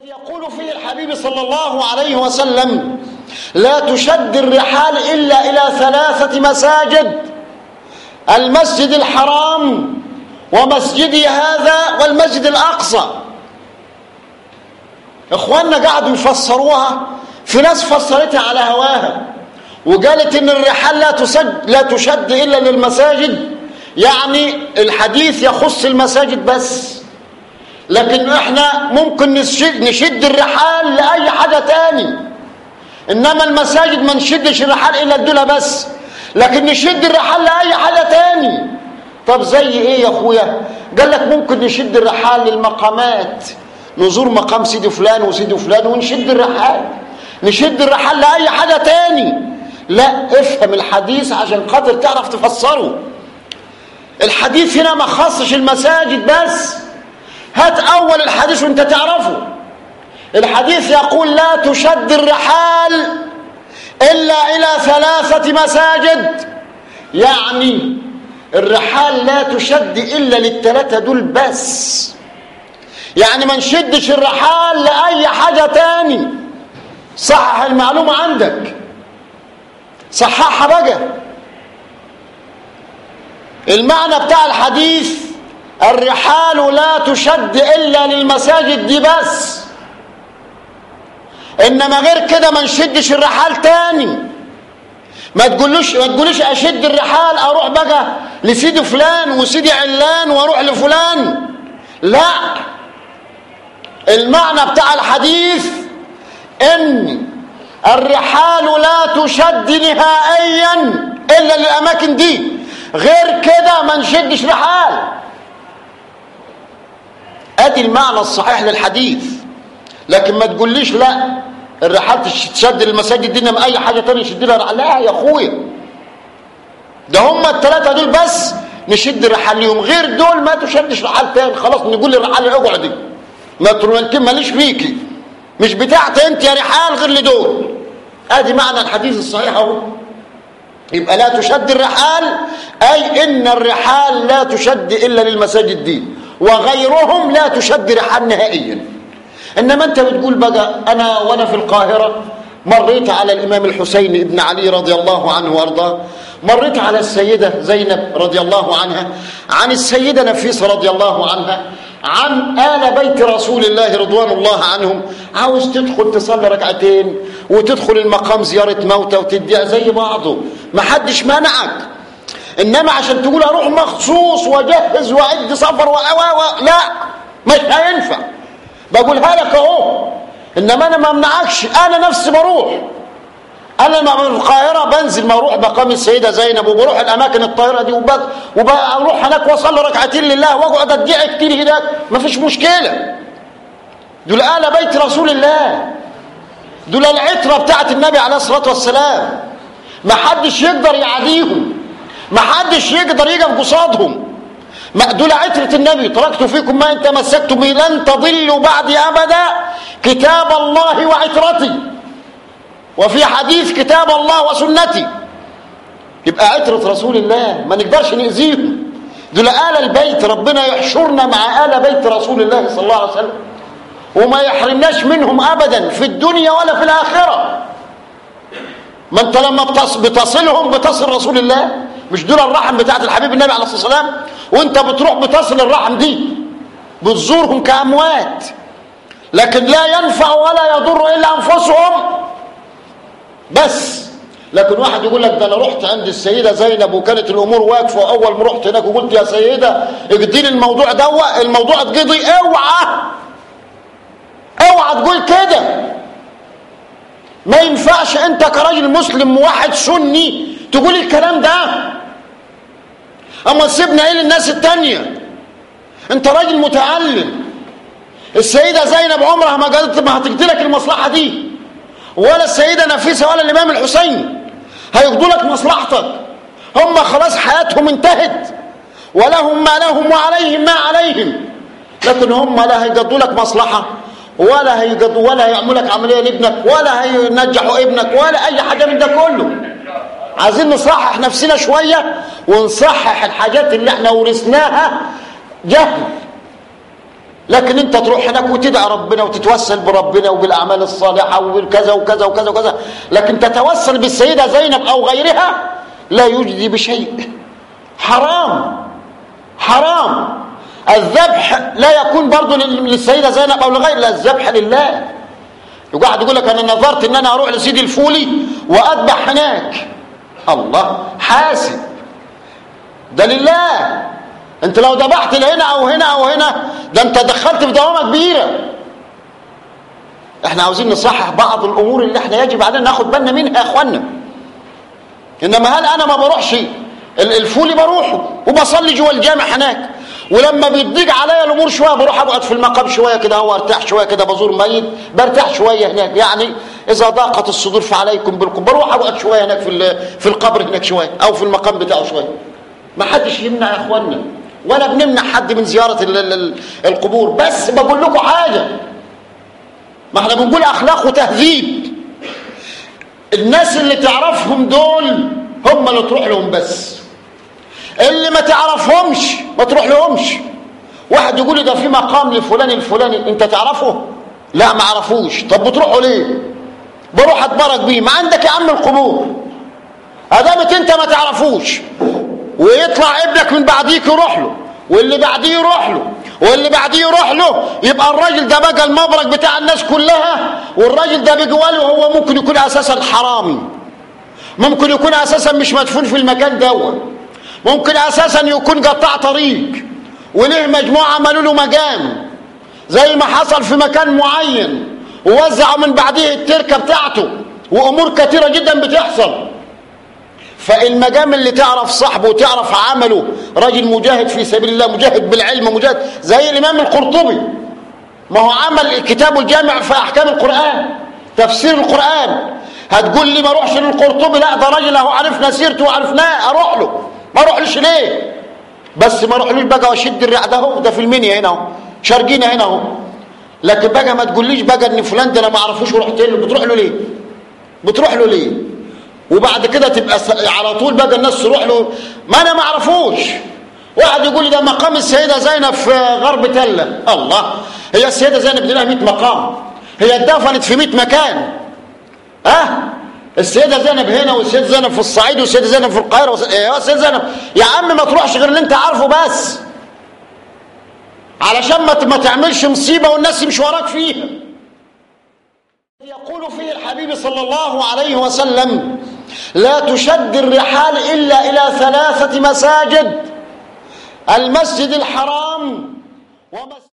يقول فيه الحبيب صلى الله عليه وسلم لا تشد الرحال إلا إلى ثلاثة مساجد المسجد الحرام ومسجدي هذا والمسجد الأقصى إخواننا قعدوا يفسروها في ناس فسرتها على هواها وقالت إن الرحال لا تسد لا تشد إلا للمساجد يعني الحديث يخص المساجد بس لكن احنا ممكن نشد, نشد الرحال لأي حاجة تاني إنما المساجد ما نشدش الرحال إلا الدولة بس لكن نشد الرحال لأي حاجة تاني طب زي ايه يا اخويا قال لك ممكن نشد الرحال للمقامات نزور مقام سيدي فلان وسيدي فلان ونشد الرحال نشد الرحال لأي حاجة تاني لا افهم الحديث عشان خاطر تعرف تفسره الحديث هنا ما خصش المساجد بس هات أول الحديث وانت تعرفه الحديث يقول لا تشد الرحال إلا إلى ثلاثة مساجد يعني الرحال لا تشد إلا للثلاثة دول بس يعني ما نشدش الرحال لأي حاجة تاني صحح المعلومة عندك صححها بقى المعنى بتاع الحديث الرحال لا تشد إلا للمساجد دي بس إنما غير كده ما نشدش الرحال تاني ما تقولوش ما تقوليش اشد الرحال اروح بقى لسيدي فلان وسيدي علان واروح لفلان لا المعنى بتاع الحديث ان الرحال لا تشد نهائيا الا للاماكن دي غير كده ما نشدش رحال ادي المعنى الصحيح للحديث لكن ما تقوليش لا الرحال تشد المساجد دي من اي حاجه تانية يشد لها لا يا اخويا ده هم الثلاثه دول بس نشد الرحال ليهم غير دول ما تشدش رحال تاني خلاص نقول للرحال اقعدي ما تقول ماليش فيكي مش بتاعتي انت يا رحال غير لدول ادي معنى الحديث الصحيح اهو يبقى لا تشد الرحال اي ان الرحال لا تشد الا للمساجد دي وغيرهم لا تشد رحال نهائيا انما انت بتقول بقى انا وانا في القاهره مريت على الامام الحسين ابن علي رضي الله عنه وارضاه مريت على السيده زينب رضي الله عنها عن السيده نفيسه رضي الله عنها عن آل بيت رسول الله رضوان الله عنهم عاوز تدخل تصلي ركعتين وتدخل المقام زيارة موتى وتديها زي بعضه ما حدش منعك إنما عشان تقول أروح مخصوص وأجهز وأعد سفر و لا مش هينفع بقولها لك اهو انما انا ما امنعكش انا نفسي بروح انا ما من القاهره بنزل ما اروح مقام السيده زينب وبروح الاماكن الطاهره دي وبروح هناك واصلي ركعتين لله واقعد ادعي كتير هناك ما فيش مشكله دول ال بيت رسول الله دول العتره بتاعت النبي عليه الصلاه والسلام ما حدش يقدر يعاديهم ما حدش يقدر يقف قصادهم دول عترة النبي تركت فيكم ما ان تمسكتم به لن تضلوا بعدي ابدا كتاب الله وعترتي وفي حديث كتاب الله وسنتي يبقى عترة رسول الله ما نقدرش نأذيهم دول آل البيت ربنا يحشرنا مع آل بيت رسول الله صلى الله عليه وسلم وما يحرمناش منهم أبدا في الدنيا ولا في الآخرة ما انت لما بتصلهم بتصل رسول الله مش دول الرحم بتاعت الحبيب النبي عليه الصلاه والسلام وانت بتروح بتصل الرحم دي بتزورهم كاموات لكن لا ينفع ولا يضر الا انفسهم بس لكن واحد يقول لك ده انا رحت عند السيده زينب وكانت الامور واقفه واول ما رحت هناك وقلت يا سيده اقضي لي الموضوع دوا الموضوع اتقضي اوعى اوعى تقول كده ما ينفعش انت كراجل مسلم موحد سني تقول الكلام ده اما سيبنا ايه للناس التانية انت راجل متعلم السيدة زينب عمرها ما قالت ما هتقضي لك المصلحة دي ولا السيدة نفيسة ولا الامام الحسين هيقضوا لك مصلحتك هم خلاص حياتهم انتهت ولهم ما لهم وعليهم ما عليهم لكن هم لا هيقضوا لك مصلحة ولا هيقضوا ولا هيعملوا لك عملية لابنك ولا هينجحوا ابنك ولا اي حاجة من ده كله عايزين نصحح نفسنا شوية ونصحح الحاجات اللي احنا ورثناها جهل لكن انت تروح هناك وتدعي ربنا وتتوسل بربنا وبالاعمال الصالحه وبالكذا وكذا وكذا وكذا لكن تتوسل بالسيده زينب او غيرها لا يجدي بشيء حرام حرام الذبح لا يكون برضه للسيده زينب او لغير لا الذبح لله وقاعد يقول لك انا نظرت ان انا اروح لسيدي الفولي واذبح هناك الله حاسب ده لله انت لو ذبحت لهنا او هنا او هنا ده انت دخلت في دوامه كبيره احنا عاوزين نصحح بعض الامور اللي احنا يجب علينا ناخد بالنا منها يا اخوانا انما هل انا ما بروحش الفولي بروحه وبصلي جوه الجامع هناك ولما بيضيق عليا الامور شويه بروح اقعد في المقام شويه كده هو ارتاح شويه كده بزور ميت برتاح شويه هناك يعني اذا ضاقت الصدور فعليكم بالقبر بروح اقعد شويه هناك في في القبر هناك شويه او في المقام بتاعه شويه ما حدش يمنع يا اخوانا ولا بنمنع حد من زياره القبور بس بقول لكم حاجه ما احنا بنقول اخلاق وتهذيب الناس اللي تعرفهم دول هم اللي تروح لهم بس اللي ما تعرفهمش ما تروح لهمش واحد يقول لي ده في مقام لفلان الفلاني انت تعرفه لا ما اعرفوش طب بتروحوا ليه بروح اتبرك بيه ما عندك يا عم القبور ادامت انت ما تعرفوش ويطلع ابنك من بعديك يروح له واللي بعديه يروح له واللي بعديه يروح له يبقى الراجل ده بقى المبرك بتاع الناس كلها والراجل ده بجواله هو ممكن يكون اساسا حرامي ممكن يكون اساسا مش مدفون في المكان دوت ممكن اساسا يكون قطاع طريق وليه مجموعه عملوا له مجام زي ما حصل في مكان معين ووزعوا من بعديه التركه بتاعته وامور كثيره جدا بتحصل فالمجام اللي تعرف صاحبه وتعرف عمله راجل مجاهد في سبيل الله مجاهد بالعلم مجاهد زي الامام القرطبي ما هو عمل كتابه الجامع في احكام القران تفسير القران هتقول لي ما اروحش للقرطبي لا ده راجل اهو عرفنا سيرته وعرفناه اروح له ما اروحلوش ليه بس ما اروحلوش بقى واشد الرع ده اهو ده في المنيا هنا اهو شارجينا هنا اهو لكن بقى ما تقوليش بقى ان فلان ده انا ما اعرفوش ورحت له بتروح له ليه بتروح له ليه وبعد كده تبقى على طول بقى الناس تروح له ما انا ما اعرفوش واحد يقول لي ده مقام السيده زينب في غرب تله الله هي السيده زينب دي لها 100 مقام هي اتدفنت في 100 مكان ها أه؟ السيدة زينب هنا والسيدة زينب في الصعيد والسيدة زينب في القاهرة يا السيدة زينب يا عم ما تروحش غير اللي انت عارفه بس علشان ما تعملش مصيبة والناس يمشوا وراك فيها يقول فيه الحبيب صلى الله عليه وسلم لا تشد الرحال إلا إلى ثلاثة مساجد المسجد الحرام ومسجد